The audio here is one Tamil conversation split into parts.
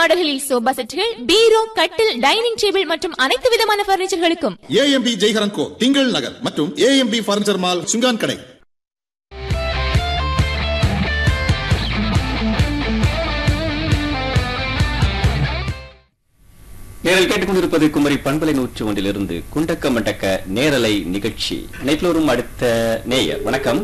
மாடல்களில் சோபா செட்டுகள் பீரோ கட்டில் டைனிங் டேபிள் மற்றும் அனைத்து விதமான பர்னிச்சர்களுக்கும் ஏஎம்பி ஜெய்ஹரன் கோ திங்கள் நகர் மற்றும் ஏஎம்பி பர்னிச்சர் மால் சுங்கான் கடை நீங்கள் கேட்டுக்கொண்டிருப்பது குமரி பண்பலை நூற்று ஒன்றிலிருந்து குண்டக்க மண்டக்க நேரலை நிகழ்ச்சி இணைப்பில் வரும் அடுத்த நேயர் வணக்கம்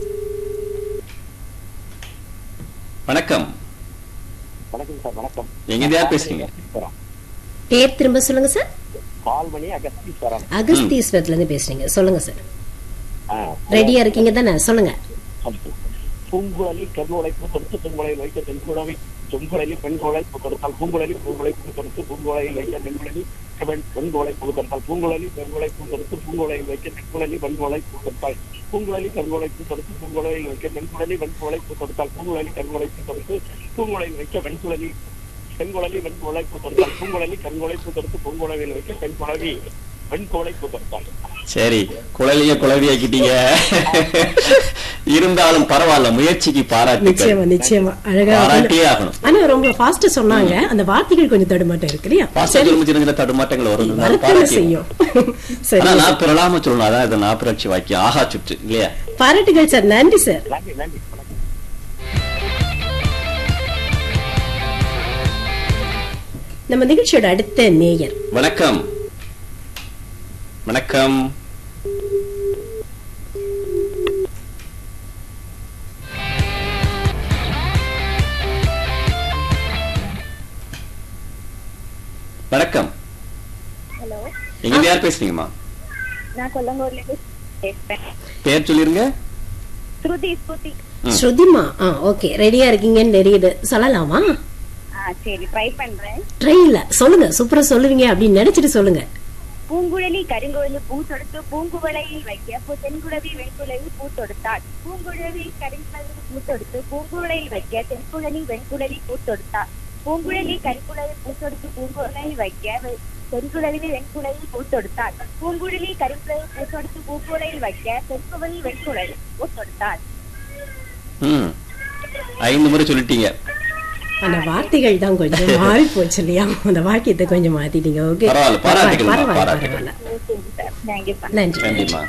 வணக்கம் வணக்கம் சார் வணக்கம் எங்க யார் பேசுறீங்க அகஸ்தீஸ்வரம். பேர் திரும்ப சொல்லுங்க சார் பால்மணி அகஸ்தீஸ்வரம் அகஸ்தீஸ்வரத்துல இருந்து பேசுறீங்க சொல்லுங்க சார் ஆ, ரெடியா இருக்கீங்க தானே சொல்லுங்க சொல்லுங்க. பூங்குழலி கருணோலை தொடுத்து பூங்குழையில் வைத்த தென்குழவி செங்குழலி பெண்குழல் கொடுத்தால் பூங்குழலி பூங்குழை கொடுத்து பூங்குழையில் வைத்த பெண்குழலி பெண் பெண்குழை கொடுத்தால் பூங்குழலி பெண்குழை கொடுத்து பூங்குழையில் வைக்க தென்குழலி பெண்குழை கொடுத்தால் பூங்குழலி கருங்குழை கொடுத்து பூங்குழையில் வைக்க பெண்குழலி வெண்குழை கொடுத்தால் பூங்குழலி கருங்குழை கொடுத்து பூங்குழையில் வைக்க வெண்குழலி பெண்குழலி வெண்குழை கொடுத்தால் பூங்குழலி கருங்குழை கொடுத்து பூங்குழலில் வைக்க பெண்குழவி வெண்குழை கொடுத்தால் சரி குழலிய குழவியாக்கிட்டீங்க இருந்தாலும் பரவாயில்ல முயற்சிக்கு பாராட்டுகள் நிச்சயமா நிச்சயமா அழகா பாராட்டியே ஆகணும் ஆனா ரொம்ப ஃபாஸ்ட் சொன்னாங்க அந்த வார்த்தைகள் கொஞ்சம் தடுமாட்டம் இருக்கு இல்லையா பாஸ்டர் சொல்லும் சின்ன சின்ன தடுமாற்றங்கள் வரும் இருந்தாலும் வரத்தானே பாராட்டி செய்யும் சரி ஆனா நான் பிறலாம சொல்லணும் அதான் இது நாப்புரட்சி வாக்கியம் ஆஹா சுற்று இல்லையா பாராட்டுகள் சார் நன்றி சார் நன்றி நன்றி வணக்கம் நம்ம நிகழ்ச்சியோட அடுத்த நேயர் வணக்கம் வணக்கம் வணக்கம் ஹலோ எங்க யார் பேசுறீங்கம்மா நான் கொல்லங்கூர்ல இருந்து பேசுறேன் பேர் சொல்லிருங்க ஸ்ருதி ஸ்ருதி ம். ஸ்ருதிமா ஆ ஓகே ரெடியா இருக்கீங்கன்னு தெரியுது சொல்லலாமா ஆ சரி ட்ரை பண்றேன் ட்ரெயின்ல சொல்லுங்க சூப்பரா சொல்லுவீங்க அப்படின்னு நினைச்சிட்டு சொல்லுங்க பூங்குழலி கருங்குழலி பூ தொடுத்து பூங்குவளையில் வைக்க பூ தென்குழவி வெண்குழவி பூ தொடுத்தாள் பூங்குழவி கருங்குழலி பூ தொடுத்து பூங்குவளையில் வைக்க தென்குழலி வெண்குழலி பூ தொடுத்தாள் பூங்குழலி கருங்குழலி பூ தொடுத்து பூங்குவளையில் வைக்க வெ- தென்குழலி வெண்குழலி பூ தொடுத்தாள் பூங்குழலி கருங்குழலி பூ தொடுத்து பூங்குவளையில் வைக்க தென்குழலி வெண்குழலி பூ தொடுத்தாள் ம் ஐந்து முறை சொல்லிட்டீங்க அந்த வார்த்தைகள் தான் கொஞ்சம் மாறி போச்சு இல்லையா அந்த வாக்கியத்தை கொஞ்சம் மாத்திட்டீங்க ஓகே பரவாயில்ல, பாராட்டுகள், பரவாயில்ல பாராட்டுகள். பரவாயில்ல தேங்க்யூ நன்றி நன்றிம்மா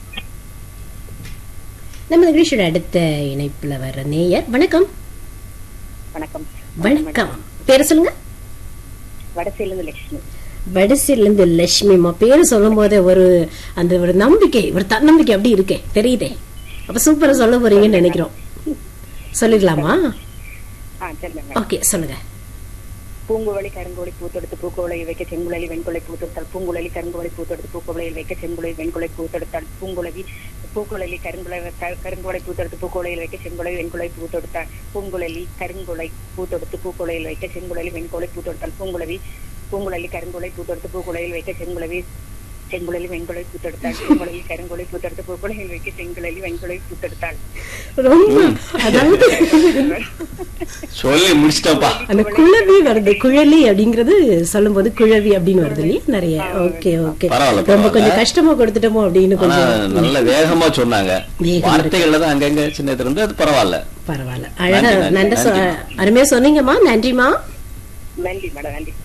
நம்ம நிகழ்ச்சியோட அடுத்த இணைப்புல வர்ற நேயர் வணக்கம் வணக்கம் வணக்கம் பேர் சொல்லுங்க வடசேலிருந்து லட்சுமி வடசில இருந்து லட்சுமிமா பேரு சொல்லும் போதே ஒரு அந்த ஒரு நம்பிக்கை ஒரு தன்னம்பிக்கை அப்படி இருக்கே தெரியுதே அப்ப சூப்பரா சொல்ல போறீங்கன்னு நினைக்கிறோம் சொல்லிடலாமா ஆ சொல்லுங்க ஓகே சொல்லுங்க பூங்குழலி கருங்குழலி பூத்தொடுத்து பூக்குவளையில் வைக்க செங்குழலி வெண்குலை பூத்தொடுத்தால் பூங்குழலி கருங்குழலி பூத்தொடுத்து பூக்குவளையில் வைக்க செங்குழலி வெண்குலை பூத்தொடுத்தால் பூங்குழலி பூக்குழலி கருங்குலை க- கருங்குலை பூத்தொடுத்து பூக்குவளையில் வைக்க செங்குழலி வெண்குலை பூத்தொடுத்தால் பூங்குழலி கருங்குலை பூத்தொடுத்து பூக்குவளையில் வைக்க செங்குழலி வெண்குலை பூத்தொடுத்தால் பூங்குழவி பூங்குழலி கருங்குலை பூத்தொடுத்து பூக்குவளையில் வைக்க செங்குழவி செங்குழலி வெண்குலை பூத்தொடுத்தாள் பூங்குழலி கருங்குலை பூத்தொடுத்து பூக்குவளையில் வைக்க செங்குழலி வெண்குலை பூத்தொடுத்தாள் ரொம்ப அதாவது சொல்லி முடிச்சிட்டோம்ப்பா அந்த குழவி வருது குழலி அப்படிங்கறது சொல்லும்போது குழவி அப்படின்னு வருது இல்லையா நிறைய ஓகே ஓகே பரவாயில்ல, ரொம்ப கொஞ்சம் பரவாயில்ல. கஷ்டமா கொடுத்துட்டோமோ அப்படின்னு ஆனா கொஞ்சம் நல்ல வேகமா சொன்னாங்க வேகம் வார்த்தைகள்ல தான் அங்கங்க சின்னது இருந்து அது பரவாயில்ல பரவாயில்ல அழகா நன்றி, நன்றி, நன்றி சொ- நன்றி. அருமையா சொன்னீங்கம்மா நன்றிமா நன்றி மேடம் நன்றி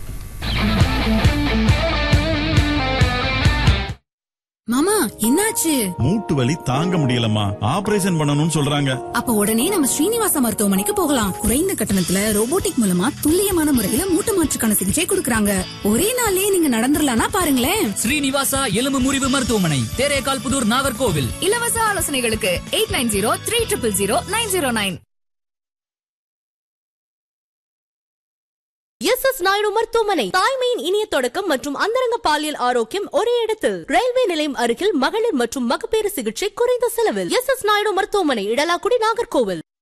மாமா என்னாச்சு மூட்டு வலி தாங்க முடியலம்மா ஆபரேஷன் பண்ணணும்னு சொல்றாங்க அப்ப உடனே நம்ம ஸ்ரீனிவாசா மருத்துவமனைக்கு போகலாம் குறைந்த கட்டணத்துல ரோபோட்டிக் மூலமா துல்லியமான முறையில மூட்டு மாற்றுக்கான சிகிச்சை கொடுக்கறாங்க ஒரே நாள்லயே நீங்க நடந்துடலாம்னா பாருங்களேன் ஸ்ரீனிவாசா எலும்பு முறிவு மருத்துவமனை தேரேகால் புதூர் நாகர்கோவில் இலவச ஆலோசனைகளுக்கு eight nine zero three triple zero nine zero nine S S Naidu மருத்துவமனை தாய்மையின் இனிய தொடக்கம் மற்றும் அந்தரங்க பாலியல் ஆரோக்கியம் ஒரே இடத்தில் ரயில்வே நிலையம் அருகில் மகளிர் மற்றும் மகப்பேறு சிகிச்சை குறைந்த செலவில் எஸ் எஸ் நாயுடு மருத்துவமனை இடலாக்குடி நாகர்கோவில்